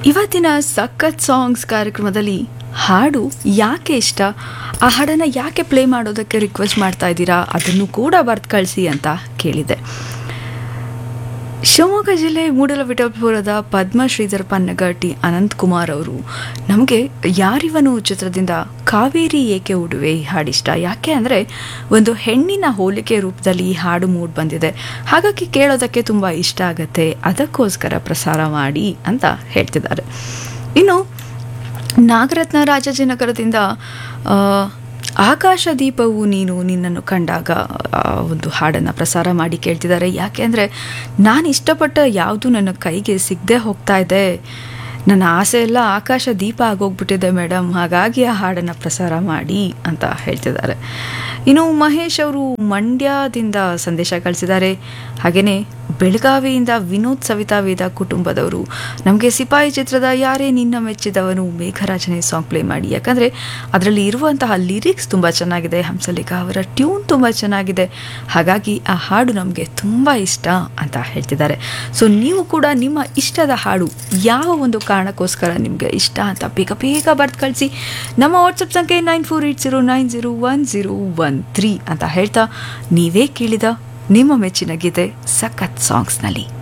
ಇವತ್ತಿನ ಸಖತ್ ಸಾಂಗ್ಸ್ ಕಾರ್ಯಕ್ರಮದಲ್ಲಿ ಹಾಡು ಯಾಕೆ ಇಷ್ಟ ಆ ಹಾಡನ್ನು ಯಾಕೆ ಪ್ಲೇ ಮಾಡೋದಕ್ಕೆ ರಿಕ್ವೆಸ್ಟ್ ಮಾಡ್ತಾ ಇದ್ದೀರಾ ಅದನ್ನು ಕೂಡ ಬರ್ದು ಕಳಿಸಿ ಅಂತ ಕೇಳಿದೆ ಶಿವಮೊಗ್ಗ ಜಿಲ್ಲೆ ಮೂಡಲವಿಠಪುರದ ಪದ್ಮ ಶ್ರೀಧರ್ ಪನ್ನಗಟ್ಟಿ ಅನಂತ್ ಕುಮಾರ್ ಅವರು ನಮಗೆ ಯಾರಿವನು ಚಿತ್ರದಿಂದ ಕಾವೇರಿ ಏಕೆ ಉಡುವೆ ಈ ಹಾಡಿಷ್ಟ ಯಾಕೆ ಅಂದರೆ ಒಂದು ಹೆಣ್ಣಿನ ಹೋಲಿಕೆ ರೂಪದಲ್ಲಿ ಈ ಹಾಡು ಮೂಡ್ ಬಂದಿದೆ ಹಾಗಾಗಿ ಕೇಳೋದಕ್ಕೆ ತುಂಬ ಇಷ್ಟ ಆಗುತ್ತೆ ಅದಕ್ಕೋಸ್ಕರ ಪ್ರಸಾರ ಮಾಡಿ ಅಂತ ಹೇಳ್ತಿದ್ದಾರೆ ಇನ್ನು ನಾಗರತ್ನ ರಾಜಾಜಿನಗರದಿಂದ ಆ, ಆಕಾಶ ದೀಪವು ನೀನು ನಿನ್ನನ್ನು ಕಂಡಾಗ ಆ, ಒಂದು ಹಾಡನ್ನು ಪ್ರಸಾರ ಮಾಡಿ ಕೇಳ್ತಿದ್ದಾರೆ ಯಾಕೆ ಅಂದರೆ ನಾನು ಇಷ್ಟಪಟ್ಟ ಯಾವುದು ನನ್ನ ಕೈಗೆ ಸಿಗದೆ ಹೋಗ್ತಾ ಇದೆ ನನ್ನ ಆಸೆ ಎಲ್ಲ ಆಕಾಶ ದೀಪ ಆಗೋಗ್ಬಿಟ್ಟಿದೆ ಮೇಡಮ್ ಹಾಗಾಗಿ ಆ ಹಾಡನ್ನು ಪ್ರಸಾರ ಮಾಡಿ ಅಂತ ಹೇಳ್ತಿದ್ದಾರೆ ಇನ್ನು ಮಹೇಶ್ ಅವರು ಮಂಡ್ಯದಿಂದ ಸಂದೇಶ ಕಳಿಸಿದ್ದಾರೆ ಹಾಗೆಯೇ ಬೆಳಗಾವಿಯಿಂದ ವಿನೋದ್ ಸವಿತಾ ವೇದ ಕುಟುಂಬದವರು ನಮಗೆ ಸಿಪಾಯಿ ಚಿತ್ರದ ಯಾರೇ ನಿನ್ನ ಮೆಚ್ಚಿದವನು ಮೇಘರಾಜನೇ ಸಾಂಗ್ ಪ್ಲೇ ಮಾಡಿ ಯಾಕಂದರೆ ಅದರಲ್ಲಿ ಇರುವಂತಹ ಲಿರಿಕ್ಸ್ ತುಂಬ ಚೆನ್ನಾಗಿದೆ ಹಂಸಲೇಖ ಅವರ ಟ್ಯೂನ್ ತುಂಬ ಚೆನ್ನಾಗಿದೆ ಹಾಗಾಗಿ ಆ ಹಾಡು ನಮಗೆ ತುಂಬ ಇಷ್ಟ ಅಂತ ಹೇಳ್ತಿದ್ದಾರೆ ಸೊ ನೀವು ಕೂಡ ನಿಮ್ಮ ಇಷ್ಟದ ಹಾಡು ಯಾವ ಒಂದು ಕಾರಣಕ್ಕೋಸ್ಕರ ನಿಮಗೆ ಇಷ್ಟ ಅಂತ ಬೇಗ ಬೇಗ ಬರ್ದು ಕಳಿಸಿ ನಮ್ಮ ವಾಟ್ಸಪ್ ಸಂಖ್ಯೆ nine four eight zero nine zero one zero one three ಅಂತ ಹೇಳ್ತಾ ನೀವೇ ಕೇಳಿದ ನಿಮ್ಮ ಮೆಚ್ಚಿನ ಗೀತೆ ಸಖತ್ ಸಾಂಗ್ಸ್ನಲ್ಲಿ